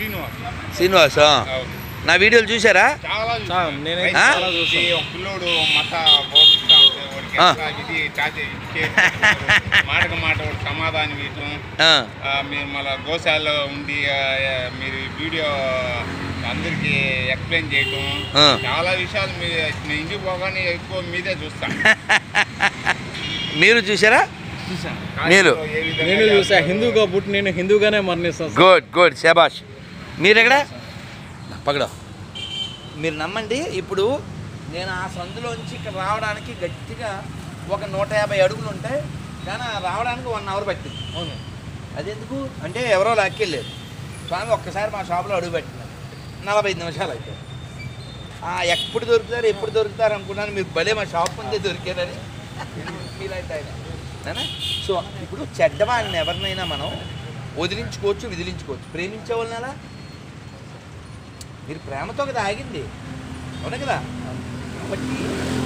శ్రీనివాస్ శ్రీనివాస్ ఆ. అవును. నా వీడియోలు చూసారా చాలా చాలా, నేనే రైతు చాలా ఇది చూసాను. ఒక పిల్లోడు మత బోధిస్తా ఉంటే వాడికి ఆ. ఎట్లా ఇది చాచే చేసి మాటకు మాట వాడు సమాధానం ఇవ్వటం ఆ, ఆ, మీరు మళ్ళీ గోశాలలో ఉండి ఆ, ఆ, మీరు వీడియో అందరికి ఎక్స్ప్లెయిన్ చేయటం ఆ. చాలా విషయాలు మీ నేను ఇంటికి పోగానే ఎక్కువ మీదే చూస్తాను మీరు చూసారా మీరు? ఏ విధంగా నేను చూసా చేస్తారు. హిందూగా పుట్టి నేను హిందూగానే మరణిస్తాను సార్. గుడ్ గుడ్ శబాష్ మీరు ఎక్కడ పగడ మీరు నమ్మండి ఇప్పుడు నేను ఆ సందులోంచి ఇక్కడ రావడానికి గట్టిగా ఒక నూట యాభై అడుగులు ఉంటాయి కానీ ఆ రావడానికి వన్ అవర్ పట్టింది అవును అదెందుకు అంటే ఎవరో లాక్కెళ్ళారు స్వామి ఒక్కసారి మా షాప్లో అడుగు పెట్టినారు నలభై ఐదు నిమిషాలు అయిపోయి ఆ, ఎప్పుడు దొరుకుతారు ఎప్పుడు దొరుకుతారు అనుకున్నాను మీరు భలే మా షాప్ ముందే దొరికారని మీలాంటి ఆయన నానా? సో ఇప్పుడు చెడ్డవాళ్ళని ఎవరినైనా మనం వదిలించుకోవచ్చు విదిలించుకోవచ్చు ప్రేమించే వాళ్ళని ఎలా మీరు ప్రేమతో కదా ఆగింది అవునా కదా కాబట్టి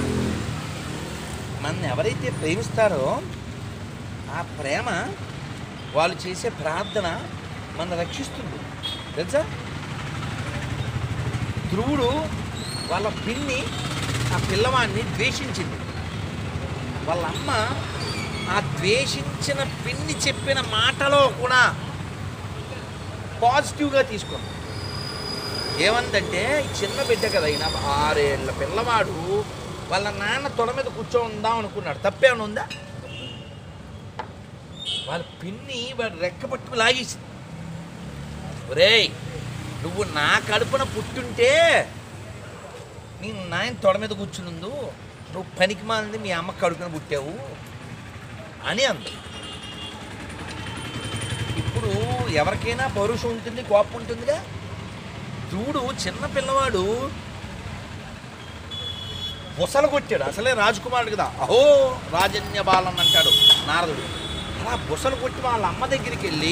మన ఎవరైతే ప్రేమిస్తారో ఆ ప్రేమ వాళ్ళు చేసే ప్రార్థన మన రక్షిస్తుంది తెలుసా ధ్రువుడు వాళ్ళ పిన్ని ఆ పిల్లవాడిని ద్వేషించింది వాళ్ళ అమ్మ ఆ ద్వేషించిన పిన్ని చెప్పిన మాటలో కూడా పాజిటివ్గా తీసుకుంది ఏమందంటే ఈ చిన్న బిడ్డ కదా ఈయన ఆరేళ్ళ పిల్లవాడు వాళ్ళ నాన్న తొడ మీద కూర్చోందాం అనుకున్నాడు తప్పేమైనా ఉందా వాళ్ళ పిన్ని వాడు రెక్క పట్టుకు లాగేసింది ఒరేయ్ నువ్వు నా కడుపున పుట్టుంటే నీ నాయన తొడ మీద కూర్చునుందు నువ్వు పనికి మాలింది మీ అమ్మ కడుపున పుట్టావు అని అంది ఇప్పుడు ఎవరికైనా పౌరుషం ఉంటుంది కోపం ఉంటుందిగా చూడు చిన్న పిల్లవాడు బుసలు కొట్టాడు అసలే రాజకుమారుడు కదా అహో రాజన్య బాలన్ అంటాడు నారదుడు అలా బుసలు కొట్టి వాళ్ళ అమ్మ దగ్గరికి వెళ్ళి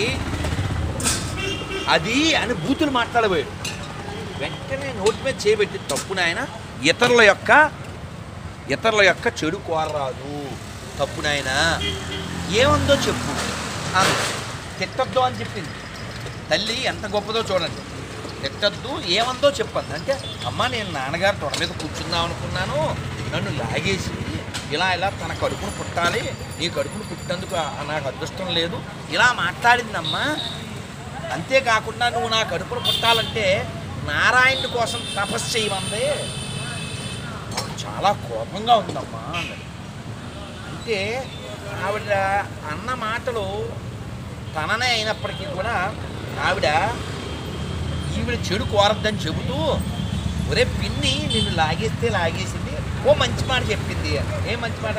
అది అని బూతులు మాట్లాడబోయాడు వెంటనే నోటి మీద చేయబెట్టి తప్పు నాయన ఇతరుల యొక్క ఇతరుల యొక్క చెడు కోరరాదు తప్పు నాయన ఏముందో చెప్పు అంది. తిట్టొద్దు అని చెప్పింది తల్లి ఎంత గొప్పదో చూడండి తిట్టద్దు ఏమందో చెప్పండి అంటే అమ్మ నేను నాన్నగారు తొడ మీద కూర్చుందాం అనుకున్నాను నన్ను లాగేసి ఇలా ఇలా తన కడుపును పుట్టాలి నీ కడుపును పుట్టినందుకు ఆ- నాకు అదృష్టం లేదు ఇలా మాట్లాడిందమ్మా అంతేకాకుండా నువ్వు నా కడుపును పుట్టాలంటే నారాయణుడి కోసం తపస్సు చేయమంది నాకు చాలా కోపంగా ఉందమ్మా అన్నది అంటే ఆవిడ అన్న మాటలు తననే అయినప్పటికీ కూడా ఆవిడ ఈవిడ చెడు కోరద్దని చెబుతూ ఒరే పిన్ని నిన్ను లాగేస్తే లాగేసింది ఓ మంచి మాట చెప్పింది ఏం మంచి మాట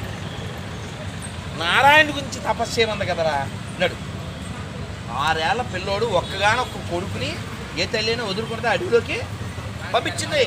నారాయణ గురించి తపస్సు చేయమంది కదరా అన్నాడు ఆరేళ్ల పిల్లోడు ఒక్కగానొక్క కొడుకుని ఏ తల్లిని వదులుకుంటే అడవిలోకి పంపించింది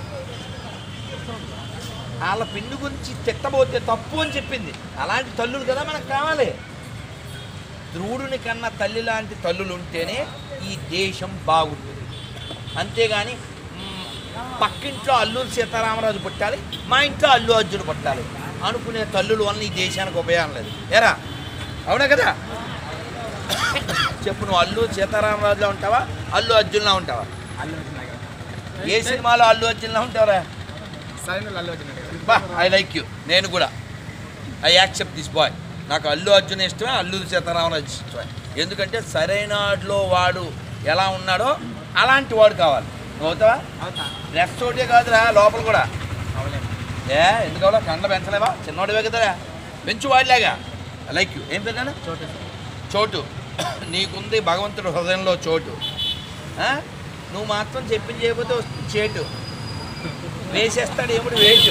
వాళ్ళ పిన్ను గురించి తిట్టబోతే తప్పు అని చెప్పింది అలాంటి తల్లులు కదా మనకు కావాలి ధ్రువుడిని కన్నా తల్లి లాంటి తల్లులు ఉంటేనే ఈ దేశం బాగుంటుంది అంతేగాని మ్, పక్కింట్లో అల్లూరు సీతారామరాజు పుట్టాలి మా ఇంట్లో అల్లు అర్జున్ పుట్టాలి అనుకునే తల్లుల వల్ల ఈ దేశానికి ఉపయోగం లేదు ఎరా అవునా కదా చెప్పు నువ్వు అల్లు సీతారామరాజులో ఉంటావా అల్లు అర్జున్లా ఉంటావా ఏ సినిమాలో అల్లు అర్జున్లా ఉంటావరా బా ఐ లైక్ యూ నేను కూడా ఐ యాక్సెప్ట్ దిస్ బాయ్ నాకు అల్లు అర్జున్ ఇష్టమే అల్లు సీతారామరాజు ఇష్టమే ఎందుకంటే సరైన వాడిలో వాడు ఎలా ఉన్నాడో అలాంటి వాడు కావాలి నువ్వు అవుతావా డ్రెస్ తోటే కాదురా లోపల కూడా ఏ ఎందుకు అవ్వలా కండ పెంచలేవా చిన్నవాడివే కదరా పెంచు వాడిలాగా ఐ లైక్ యూ ఏం పేరు చోటు చోటు నీకుంది భగవంతుడు హృదయంలో చోటు ఆ? నువ్వు మాత్రం చెప్పింది చేయకపోతే వస్తుంది చేటు వేసేస్తాడు ఏమిటి వేటు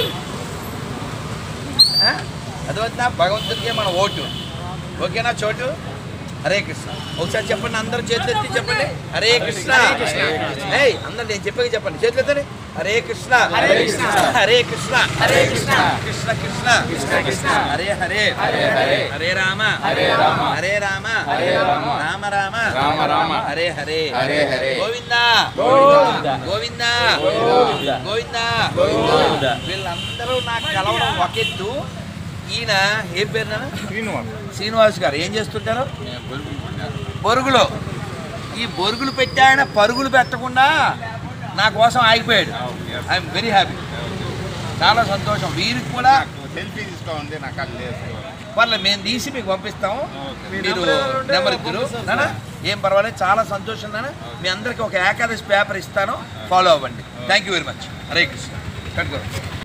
ఆ? అర్థమవుతుందా భగవంతుడికే మన ఓటు ఓకేనా చోటు హరే కృష్ణ ఒకసారి చెప్పండి అందరూ చేతులు ఎత్తి చెప్పండి హరే కృష్ణ ఏయ్ అందరు నేను చెప్పాక చెప్పండి చేతులు ఎత్తండి హరే కృష్ణ హరే కృష్ణ. హరే కృష్ణ హరే కృష్ణ. కృష్ణ కృష్ణ కృష్ణ కృష్ణ. హరే హరే హరే హరే. హరే రామ హరే రామ. హరే రామ హరే రామ. రామ రామ రామ రామ. హరే హరే హరే హరే. గోవిందా గోవిందా. గోవిందా గోవిందా. గోవిందా గోవిందా. వీళ్ళందరూ నాకు కలవడం ఒకెత్తు ఈయన ఏం పేరు నాన్న శ్రీనివాస్ శ్రీనివాస్ గారు ఏం చేస్తుంటారు బొరుగులో ఈ బొరుగులు పెట్టి ఆయన పరుగులు పెట్టకుండా నా కోసం ఆగిపోయాడు ఐఎమ్ వెరీ హ్యాపీ చాలా సంతోషం వీరికి కూడా నాకు సెల్ఫీ తీసుకోండి నాకు అది లేదు పర్లేదు మేము తీసి మీకు పంపిస్తాము ఓకే. మీరు నెంబర్ ఇద్దరు నానా ఏం పర్వాలేదు చాలా సంతోషం నాన్న మీ అందరికీ ఒక ఏకాదశి పేపర్ ఇస్తాను ఫాలో అవ్వండి thank you very much Hare Krishna కట్టుకో